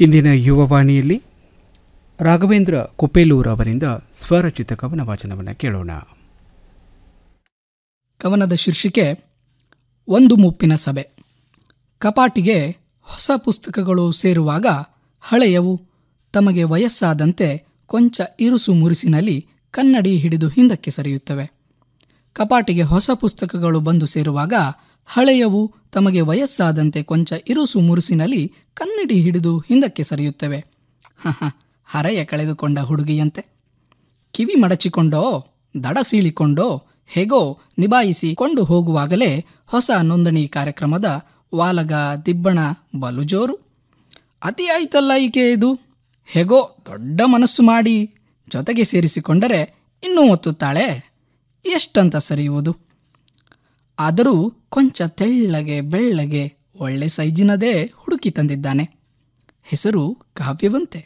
ಇಂದಿನ ಯುವವಾಣಿಯಲ್ಲಿ ರಾಘವೇಂದ್ರ ಕುಪೇಲೂರ್ ಅವರಿಂದ ಸ್ವರಚಿತ ಕವನ ವಾಚನವನ್ನು ಕೇಳೋಣ ಕವನದ ಶೀರ್ಷಿಕೆ ಒಂದು ಮುಪ್ಪಿನ ಸಭೆ ಕಪಾಟಿಗೆ ಹೊಸ ಪುಸ್ತಕಗಳು ಸೇರುವಾಗ ಹಳೆಯವು ತಮಗೆ ವಯಸ್ಸಾದಂತೆ ಕೊಂಚ ಇರುಸು ಮುರುಸಿನಲ್ಲಿ ಕನ್ನಡಿ ಹಿಡಿದು ಹಿಂದಕ್ಕೆ ಸರಿಯುತ್ತವೆ ಕಪಾಟಿಗೆ ಹೊಸ ಪುಸ್ತಕಗಳು ಬಂದು ಸೇರುವಾಗ ಹಳೆಯವು ತಮಗೆ ವಯಸ್ಸಾದಂತೆ ಕೊಂಚ ಇರುಸು ಮುರುಸಿನಲ್ಲಿ ಕನ್ನಡಿ ಹಿಡಿದು ಹಿಂದಕ್ಕೆ ಸರಿಯುತ್ತವೆ ಹ ಹರೆಯ ಕಳೆದುಕೊಂಡ ಹುಡುಗಿಯಂತೆ ಕಿವಿ ಮಡಚಿಕೊಂಡೋ ದಡ ಸೀಳಿಕೊಂಡೋ ಹೇಗೋ ನಿಭಾಯಿಸಿಕೊಂಡು ಹೋಗುವಾಗಲೇ ಹೊಸ ನೋಂದಣಿ ಕಾರ್ಯಕ್ರಮದ ವಾಲಗ ದಿಬ್ಬಣ ಬಲು ಜೋರು ಅತಿ ಆಯ್ತಲ್ಲ ಈಕೆ ಇದು ಹೇಗೋ ದೊಡ್ಡ ಮನಸ್ಸು ಮಾಡಿ ಜೊತೆಗೆ ಸೇರಿಸಿಕೊಂಡರೆ ಇನ್ನೂ ಒತ್ತುತ್ತಾಳೆ ಎಷ್ಟಂತ ಸರಿಯುವುದು ಆದರೂ ಕೊಂಚ ತೆಳ್ಳಗೆ ಬೆಳ್ಳಗೆ ಒಳ್ಳೆ ಸೈಜಿನದೇ ಹುಡುಕಿ ತಂದಿದ್ದಾನೆ ಹೆಸರು ಕಾವ್ಯವಂತೆ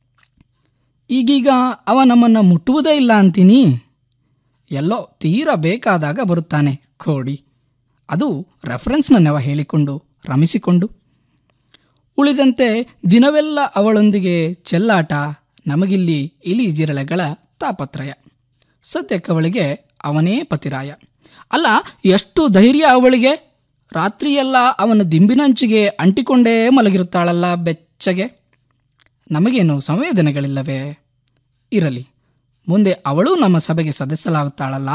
ಈಗೀಗ ಅವ ನಮ್ಮನ್ನು ಮುಟ್ಟುವುದೇ ಇಲ್ಲ ಅಂತೀನಿ ಎಲ್ಲೋ ತೀರ ಬೇಕಾದಾಗ ಬರುತ್ತಾನೆ ಕೋಡಿ ಅದು ರೆಫರೆನ್ಸ್ನ ನೆವ ಹೇಳಿಕೊಂಡು ರಮಿಸಿಕೊಂಡು ಉಳಿದಂತೆ ದಿನವೆಲ್ಲ ಅವಳೊಂದಿಗೆ ಚೆಲ್ಲಾಟ ನಮಗಿಲ್ಲಿ ಇಲಿ ಜಿರಳೆಗಳ ತಾಪತ್ರಯ ಸದ್ಯಕ್ಕವಳಿಗೆ ಅವನೇ ಪತಿರಾಯ ಅಲ್ಲ ಎಷ್ಟು ಧೈರ್ಯ ಅವಳಿಗೆ ರಾತ್ರಿಯೆಲ್ಲ ಅವನ ದಿಂಬಿನಂಚಿಗೆ ಅಂಟಿಕೊಂಡೇ ಮಲಗಿರುತ್ತಾಳಲ್ಲ ಬೆಚ್ಚಗೆ ನಮಗೇನು ಸಂವೇದನೆಗಳಿಲ್ಲವೇ ಇರಲಿ ಮುಂದೆ ಅವಳು ನಮ್ಮ ಸಭೆಗೆ ಸದಸ್ಯಲಾಗುತ್ತಾಳಲ್ಲ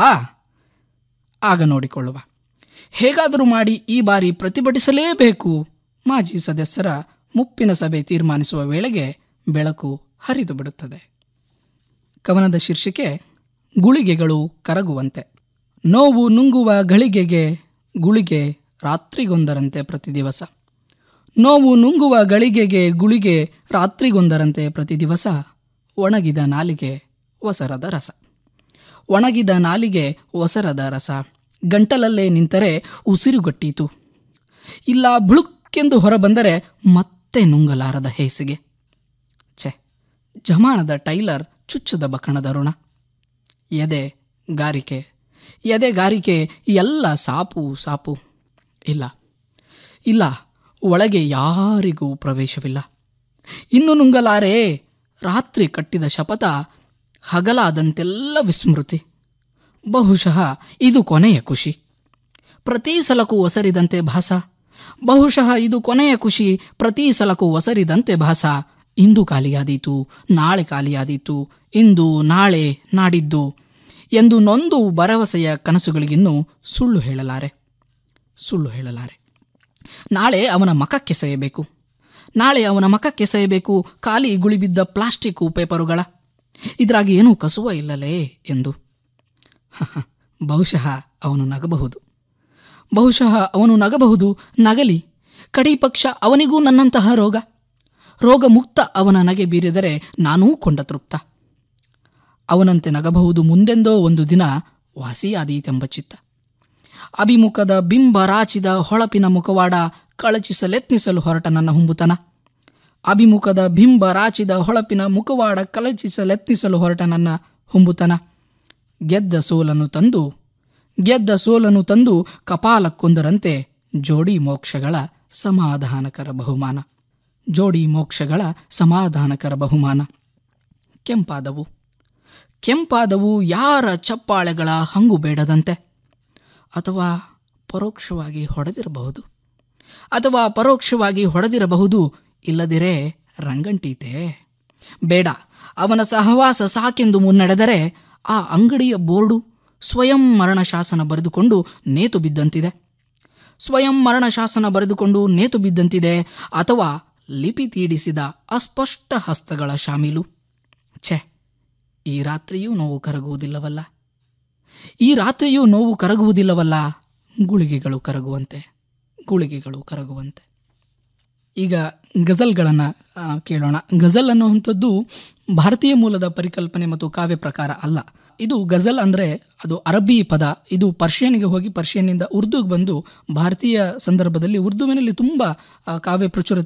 ಆಗ ನೋಡಿಕೊಳ್ಳುವ ಹೇಗಾದರೂ ಮಾಡಿ ಈ ಬಾರಿ ಪ್ರತಿಭಟಿಸಲೇಬೇಕು ಮಾಜಿ ಸದಸ್ಯರ ಮುಪ್ಪಿನ ಸಭೆ ತೀರ್ಮಾನಿಸುವ ವೇಳೆಗೆ ಬೆಳಕು ಹರಿದು ಬಿಡುತ್ತದೆ ಕವನದ ಶೀರ್ಷಿಕೆ ಗುಳಿಗೆಗಳು ಕರಗುವಂತೆ ನೋವು ನುಂಗುವ ಗಳಿಗೆಗೆ ಗುಳಿಗೆ ರಾತ್ರಿಗೊಂದರಂತೆ ಪ್ರತಿ ದಿವಸ ನೋವು ನುಂಗುವ ಗಳಿಗೆಗೆ ಗುಳಿಗೆ ರಾತ್ರಿಗೊಂದರಂತೆ ಪ್ರತಿ ದಿವಸ ಒಣಗಿದ ನಾಲಿಗೆ ಒಸರದ ರಸ ಒಣಗಿದ ನಾಲಿಗೆ ಒಸರದ ರಸ ಗಂಟಲಲ್ಲೇ ನಿಂತರೆ ಉಸಿರುಗಟ್ಟೀತು ಇಲ್ಲ ಬುಳುಕ್ಕೆಂದು ಹೊರಬಂದರೆ ಮತ್ತೆ ನುಂಗಲಾರದ ಹೇಸಿಗೆ ಛೆ ಜಮಾನದ ಟೈಲರ್ ಚುಚ್ಚದ ಬಕಣದ ಋಣ ಎದೆ ಗಾರಿಕೆ ಎದೆ ಗಾರಿಕೆ ಎಲ್ಲ ಸಾಪು ಸಾಪು ಇಲ್ಲ ಇಲ್ಲ ಒಳಗೆ ಯಾರಿಗೂ ಪ್ರವೇಶವಿಲ್ಲ ಇನ್ನು ನುಂಗಲಾರೆ ರಾತ್ರಿ ಕಟ್ಟಿದ ಶಪಥ ಹಗಲಾದಂತೆಲ್ಲ ವಿಸ್ಮೃತಿ ಬಹುಶಃ ಇದು ಕೊನೆಯ ಖುಷಿ ಪ್ರತಿ ಸಲಕ್ಕೂ ಒಸರಿದಂತೆ ಭಾಸ ಬಹುಶಃ ಇದು ಕೊನೆಯ ಖುಷಿ ಪ್ರತಿ ಸಲಕ್ಕೂ ಒಸರಿದಂತೆ ಭಾಸ ಇಂದು ಖಾಲಿಯಾದೀತು ನಾಳೆ ಖಾಲಿಯಾದೀತು ಇಂದು ನಾಳೆ ನಾಡಿದ್ದು ಎಂದು ನೊಂದು ಭರವಸೆಯ ಕನಸುಗಳಿಗಿನ್ನೂ ಸುಳ್ಳು ಹೇಳಲಾರೆ ಸುಳ್ಳು ಹೇಳಲಾರೆ ನಾಳೆ ಅವನ ಮಖಕ್ಕೆಸೆಯಬೇಕು ನಾಳೆ ಅವನ ಮಖಕ್ಕೆಸೆಯಬೇಕು ಖಾಲಿ ಗುಳಿಬಿದ್ದ ಪ್ಲಾಸ್ಟಿಕ್ಕು ಪೇಪರುಗಳ ಇದರಾಗಿ ಏನೂ ಕಸುವ ಇಲ್ಲಲೇ ಎಂದು ಬಹುಶಃ ಅವನು ನಗಬಹುದು ಬಹುಶಃ ಅವನು ನಗಬಹುದು ನಗಲಿ ಕಡೀ ಪಕ್ಷ ಅವನಿಗೂ ನನ್ನಂತಹ ರೋಗ ರೋಗ ಮುಕ್ತ ಅವನ ನಗೆ ಬೀರಿದರೆ ನಾನೂ ಕೊಂಡ ತೃಪ್ತ ಅವನಂತೆ ನಗಬಹುದು ಮುಂದೆಂದೋ ಒಂದು ದಿನ ವಾಸಿಯಾದೀತೆಂಬ ಚಿತ್ತ ಅಭಿಮುಖದ ಬಿಂಬ ರಾಚಿದ ಹೊಳಪಿನ ಮುಖವಾಡ ಕಳಚಿಸಲೆತ್ನಿಸಲು ಹೊರಟ ನನ್ನ ಹುಂಬುತನ ಅಭಿಮುಖದ ಬಿಂಬ ರಾಚಿದ ಹೊಳಪಿನ ಮುಖವಾಡ ಕಳಚಿಸಲೆತ್ನಿಸಲು ಹೊರಟ ನನ್ನ ಹುಂಬುತನ ಗೆದ್ದ ಸೋಲನ್ನು ತಂದು ಗೆದ್ದ ಸೋಲನ್ನು ತಂದು ಕಪಾಲಕ್ಕೊಂದರಂತೆ ಜೋಡಿ ಮೋಕ್ಷಗಳ ಸಮಾಧಾನಕರ ಬಹುಮಾನ ಜೋಡಿ ಮೋಕ್ಷಗಳ ಸಮಾಧಾನಕರ ಬಹುಮಾನ ಕೆಂಪಾದವು ಕೆಂಪಾದವು ಯಾರ ಚಪ್ಪಾಳೆಗಳ ಹಂಗು ಬೇಡದಂತೆ ಅಥವಾ ಪರೋಕ್ಷವಾಗಿ ಹೊಡೆದಿರಬಹುದು ಅಥವಾ ಪರೋಕ್ಷವಾಗಿ ಹೊಡೆದಿರಬಹುದು ಇಲ್ಲದಿರೇ ರಂಗಂಟೀತೆ ಬೇಡ ಅವನ ಸಹವಾಸ ಸಾಕೆಂದು ಮುನ್ನಡೆದರೆ ಆ ಅಂಗಡಿಯ ಬೋರ್ಡು ಸ್ವಯಂ ಮರಣ ಶಾಸನ ಬರೆದುಕೊಂಡು ನೇತು ಬಿದ್ದಂತಿದೆ ಸ್ವಯಂ ಮರಣ ಶಾಸನ ಬರೆದುಕೊಂಡು ನೇತು ಬಿದ್ದಂತಿದೆ ಅಥವಾ ಲಿಪಿ ತೀಡಿಸಿದ ಅಸ್ಪಷ್ಟ ಹಸ್ತಗಳ ಶಾಮೀಲು ಛೆ ಈ ರಾತ್ರಿಯೂ ನೋವು ಕರಗುವುದಿಲ್ಲವಲ್ಲ ಈ ರಾತ್ರಿಯೂ ನೋವು ಕರಗುವುದಿಲ್ಲವಲ್ಲ ಗುಳಿಗೆಗಳು ಕರಗುವಂತೆ ಗುಳಿಗೆಗಳು ಕರಗುವಂತೆ ಈಗ ಗಜಲ್ಗಳನ್ನು ಕೇಳೋಣ ಗಜಲ್ ಅನ್ನುವಂಥದ್ದು ಭಾರತೀಯ ಮೂಲದ ಪರಿಕಲ್ಪನೆ ಮತ್ತು ಕಾವ್ಯ ಪ್ರಕಾರ ಅಲ್ಲ ಇದು ಗಜಲ್ ಅಂದರೆ ಅದು ಅರಬ್ಬಿ ಪದ ಇದು ಪರ್ಷಿಯನ್ಗೆ ಹೋಗಿ ಪರ್ಷಿಯನ್ನಿಂದ ಉರ್ದುಗೆ ಬಂದು ಭಾರತೀಯ ಸಂದರ್ಭದಲ್ಲಿ ಉರ್ದುವಿನಲ್ಲಿ ತುಂಬ ಕಾವ್ಯ ಪ್ರಚುರತೆ